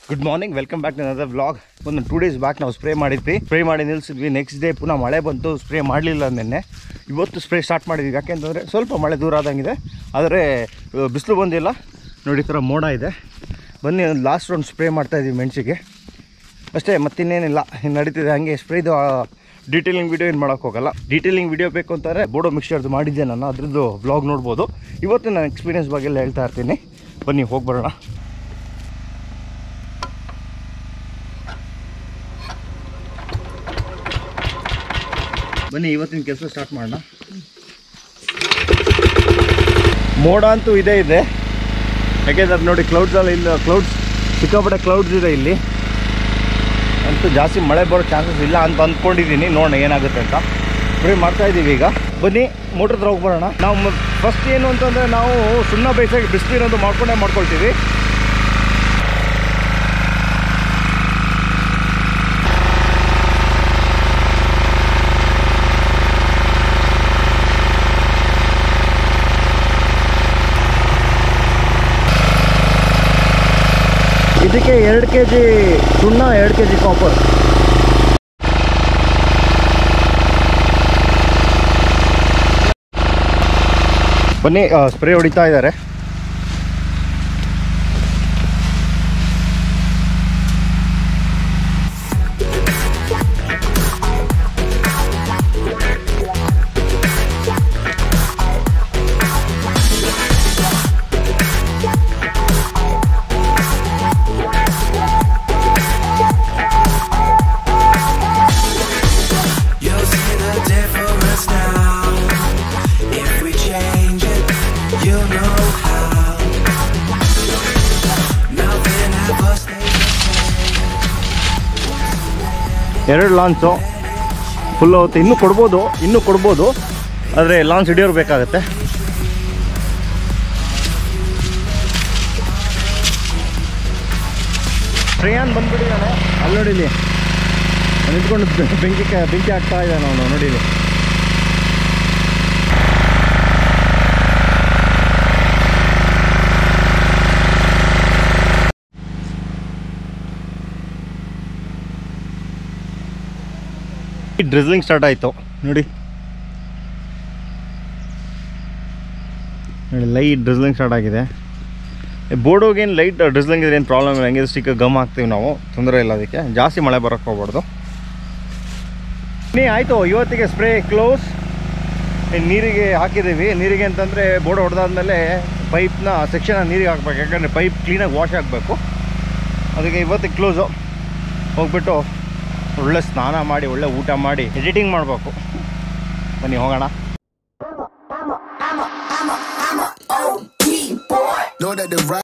Good morning welcome back ನನ್ನ vlog ಒಂದು two days back ನಾವು ಸ್ಪ್ರೇ ಮಾಡಿದ್ವಿ ಸ್ಪ್ರೇ ಮಾಡಿ ನಿಲ್ಸಿದ್ವಿ ನೆಕ್ಸ್ಟ್ ಡೇ ಪುನಃ ಮಳೆ ಬಂತು ಸ್ಪ್ರೇ ಮಾಡಲಿಲ್ಲ ನಿನ್ನೆ ಇವತ್ತು ಸ್ಪ್ರೇ ಸ್ಟಾರ್ಟ್ ಮಾಡಿದ್ವಿ ಯಾಕೆಂತಂದರೆ ಸ್ವಲ್ಪ ಮಳೆ ದೂರ ಆದಂಗಿದೆ ಆದರೆ ಬಿಸಿಲು ಬಂದಿಲ್ಲ ನೋಡಿ ಈ ಥರ ಮೋಡ ಇದೆ ಬನ್ನಿ ಒಂದು ಲಾಸ್ಟ್ ರೌಂಡ್ ಸ್ಪ್ರೇ ಮಾಡ್ತಾಯಿದ್ವಿ ಮೆಣಸಿಗೆ ಅಷ್ಟೇ ಮತ್ತಿನ್ನೇನಿಲ್ಲ ಇನ್ನು ನಡೀತಿದೆ ಹಾಗೆ ಸ್ಪ್ರೇದು ಡೀಟೇಲಿಂಗ್ ವಿಡಿಯೋ ಏನು ಮಾಡೋಕ್ಕೆ ಹೋಗಲ್ಲ ಡೀಟೇಲಿಂಗ್ ವಿಡಿಯೋ ಬೇಕು ಅಂತಾರೆ ಬೋಡೋ ಮಿಕ್ಸ್ಚರ್ದು ಮಾಡಿದ್ದೆ ನಾನು ಅದ್ರದ್ದು ವ್ಲಾಗ್ ನೋಡ್ಬೋದು ಇವತ್ತು ನಾನು ಎಕ್ಸ್ಪೀರಿಯನ್ಸ್ ಬಗ್ಗೆ ಎಲ್ಲ ಹೇಳ್ತಾ ಇರ್ತೀನಿ ಬನ್ನಿ ಹೋಗಿ ಬರೋಣ ಬನ್ನಿ ಇವತ್ತಿನ ಕೆಲಸ ಸ್ಟಾರ್ಟ್ ಮಾಡೋಣ ಮೋಡ ಅಂತೂ ಇದೇ ಇದೆ ಯಾಕೆಂದ್ರೆ ನೋಡಿ ಕ್ಲೌಡ್ಸಲ್ಲಿ ಇಲ್ಲ ಕ್ಲೌಡ್ಸ್ ಸಿಕ್ಕಾಪಟ್ಟೆ ಕ್ಲೌಡ್ಸ್ ಇದೆ ಇಲ್ಲಿ ಅಂತೂ ಜಾಸ್ತಿ ಮಳೆ ಬರೋ ಚಾನ್ಸಸ್ ಇಲ್ಲ ಅಂತ ಅಂದ್ಕೊಂಡಿದ್ದೀನಿ ನೋಡೋಣ ಏನಾಗುತ್ತೆ ಅಂತ ಸ್ಪ್ರೇ ಮಾಡ್ತಾ ಇದ್ದೀವಿ ಈಗ ಬನ್ನಿ ಮೋಟ್ರ್ ಹತ್ರ ಹೋಗಿ ಬರೋಣ ನಾವು ಫಸ್ಟ್ ಏನು ಅಂತಂದರೆ ನಾವು ಸುಣ್ಣ ಬೇಸಾಗಿ ಬಿಸಿಲಿರೋದು ಮಾಡ್ಕೊಂಡೇ ಮಾಡ್ಕೊಳ್ತೀವಿ ಇದಕ್ಕೆ ಎರಡು ಕೆ ಜಿ ಸುಣ್ಣ ಎರಡು ಕೆ ಜಿ ಕಾಪರ್ ಬನ್ನಿ ಸ್ಪ್ರೇ ಹೊಡಿತಾ ಇದ್ದಾರೆ You'll see the difference now. If we change it, you'll know how. Nothing ever stays the ಎರಡು ಲಾಂಚು ಫುಲ್ ಹೊತ್ತು ಇನ್ನೂ ಕೊಡ್ಬೋದು ಇನ್ನೂ ಕೊಡ್ಬೋದು ಆದರೆ ಲಾಂಚ್ ಹಿಡಿಯೋರು ಬೇಕಾಗತ್ತೆ ಶ್ರೇಯಾನ್ ಬಂದ್ಬಿಟ್ಟಿದ್ದಾನೆ ಅಲ್ಲಿ ನೋಡಿಲಿ ನಿಂತ್ಕೊಂಡು ಬೆ- ಬೆಂಕಿ ಕ- ಬೆಂಕಿ ಹಾಕ್ತಾ ಇದ್ದಾನೆ ಅವನು ನೋಡಿಲಿ ಡ್ರಿಸ್ಲಿಂಗ್ ಸ್ಟಾರ್ಟ್ ಆಯಿತು ನೋಡಿ ನೋಡಿ ಲೈಟ್ ಡ್ರಿಸ್ಲಿಂಗ್ ಸ್ಟಾರ್ಟ್ ಆಗಿದೆ ಬೋರ್ಡೋಗೇನು ಲೈಟ್ ಡ್ರಿಸ್ಲಿಂಗ್ ಇದ್ರೆ ಏನು ಪ್ರಾಬ್ಲಮ್ ಇಲ್ಲ ಹಂಗೆ ಸ್ಟಿಕ್ ಗಮ್ ಹಾಕ್ತೀವಿ ನಾವು ತೊಂದರೆ ಇಲ್ಲ ಅದಕ್ಕೆ ಜಾಸ್ತಿ ಮಳೆ ಬರೋಕ್ಕೆ ಹೋಗ್ಬಾರ್ದು ನೀ ಆಯಿತು ಇವತ್ತಿಗೆ ಸ್ಪ್ರೇ ಕ್ಲೋಸ್ ನೀರಿಗೆ ಹಾಕಿದ್ದೀವಿ ನೀರಿಗೆ ಅಂತಂದರೆ ಬೋರ್ಡ್ ಹೊಡೆದಾದ್ಮೇಲೆ ಪೈಪ್ನ ಸೆಕ್ಷನ್ ನೀರಿಗೆ ಹಾಕ್ಬೇಕು ಯಾಕಂದರೆ ಪೈಪ್ ಕ್ಲೀನಾಗಿ ವಾಶ್ ಆಗಬೇಕು ಅದಕ್ಕೆ ಇವತ್ತಿಗೆ ಕ್ಲೋಸು ಹೋಗ್ಬಿಟ್ಟು ಒಳ್ಳೆ ಸ್ನಾನ ಮಾಡಿ ಒಳ್ಳೆ ಊಟ ಮಾಡಿ ಎಡಿಟಿಂಗ್ ಮಾಡಬೇಕು ಬನ್ನಿ ಹೋಗೋಣ Know that the right